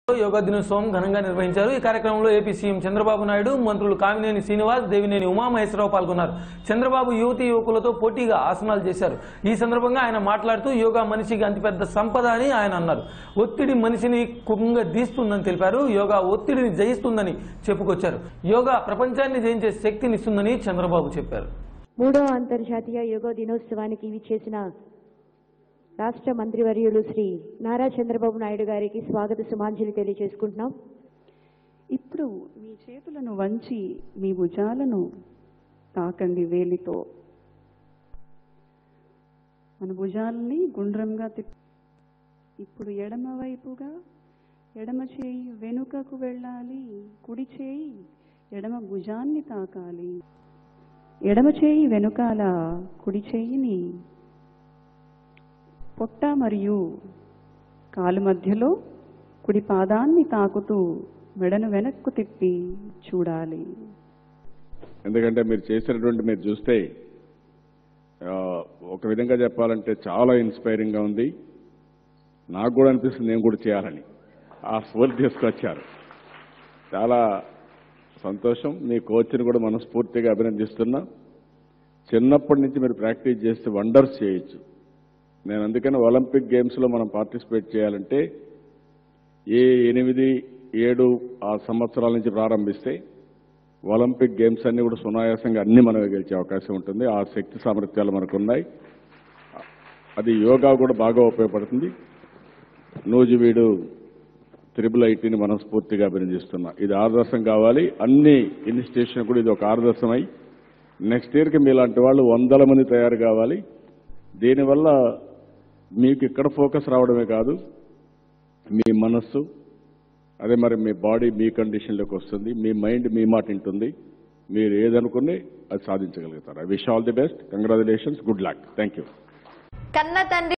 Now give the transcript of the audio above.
యోగా దినోత్సవం ఘనంగా నిర్వహించారు ఈ కార్యక్రమంలో ఏపీ సీఎం చంద్రబాబు నాయుడు మంత్రులు కామినేని శ్రీనివాస్ దేవినేని ఉమామహేశ్వరరావు పాల్గొన్నారు చంద్రబాబు యువతి యువకులతో పోటీగా ఆసనాలు చేశారు ఈ సందర్భంగా ఆయన మాట్లాడుతూ యోగా మనిషికి అతిపెద్ద సంపద అని ఆయన అన్నారు ఒత్తిడి మనిషిని కుంగదీస్తుందని తెలిపారు యోగా ఒత్తిడిని జయిస్తుందని చెప్పుకొచ్చారు యోగా ప్రపంచాన్ని జయించే శక్తినిస్తుందని చంద్రబాబు చెప్పారు మూడవ అంతర్జాతీయ యోగా దినోత్సవానికి విచ్చేసిన రాష్ట్ర మంత్రివర్యులు శ్రీ నారా చంద్రబాబు నాయుడు గారికి స్వాగత సుమాంజలి తెలియజేసుకుంటున్నాం ఇప్పుడు మీ చేతులను వంచి మీ భుజాలను తాకండి వేలితో మన భుజాలని గుండ్రంగా తిప్పి ఇప్పుడు ఎడమ వైపుగా ఎడమ చేయి వెనుకకు వెళ్ళాలి కుడి చేయి ఎడమ భుజాన్ని తాకాలి ఎడమ చేయి వెనుకాల కుడి చేయిని పొట్ట మరియు కాలు మధ్యలో కుడి పాదాన్ని తాకుతూ మెడను వెనక్కు తిప్పి చూడాలి ఎందుకంటే మీరు చేసినటువంటి మీరు చూస్తే ఆ, ఒక విధంగా చెప్పాలంటే చాలా ఇన్స్పైరింగ్ గా ఉంది నాకు కూడా అనిపిస్తుంది నేను కూడా చేయాలని ఆ స్ఫూర్తి తీసుకొచ్చారు చాలా సంతోషం మీ కోచ్ని కూడా మనస్ఫూర్తిగా అభినందిస్తున్నా చిన్నప్పటి నుంచి మీరు ప్రాక్టీస్ చేస్తే వండర్స్ చేయొచ్చు నేను అందుకని ఒలింపిక్ గేమ్స్లో మనం పార్టిసిపేట్ చేయాలంటే ఏ ఎనిమిది ఏడు ఆ సంవత్సరాల నుంచి ప్రారంభిస్తే ఒలింపిక్ గేమ్స్ అన్ని కూడా సునాయాసంగా అన్ని మనమే గెలిచే అవకాశం ఉంటుంది ఆ శక్తి సామర్థ్యాలు మనకు ఉన్నాయి అది యోగా కూడా బాగా ఉపయోగపడుతుంది నూజివీడు త్రిబుల్ ఐటీని మనస్ఫూర్తిగా అభినందిస్తున్నా ఇది ఆదర్శం కావాలి అన్ని ఇన్స్టిట్యూషన్ కూడా ఇది ఒక ఆదర్శమై నెక్స్ట్ ఇయర్కి మీలాంటి వాళ్ళు వందల మంది తయారు కావాలి దీనివల్ల మీకు ఇక్కడ ఫోకస్ రావడమే కాదు మీ మనస్సు అదే మరి మీ బాడీ మీ కండిషన్లోకి వస్తుంది మీ మైండ్ మీ మాట వింటుంది మీరు ఏదనుకుని అది సాధించగలుగుతారు I wish all the best congratulations good luck thank you కన్న తండ్రి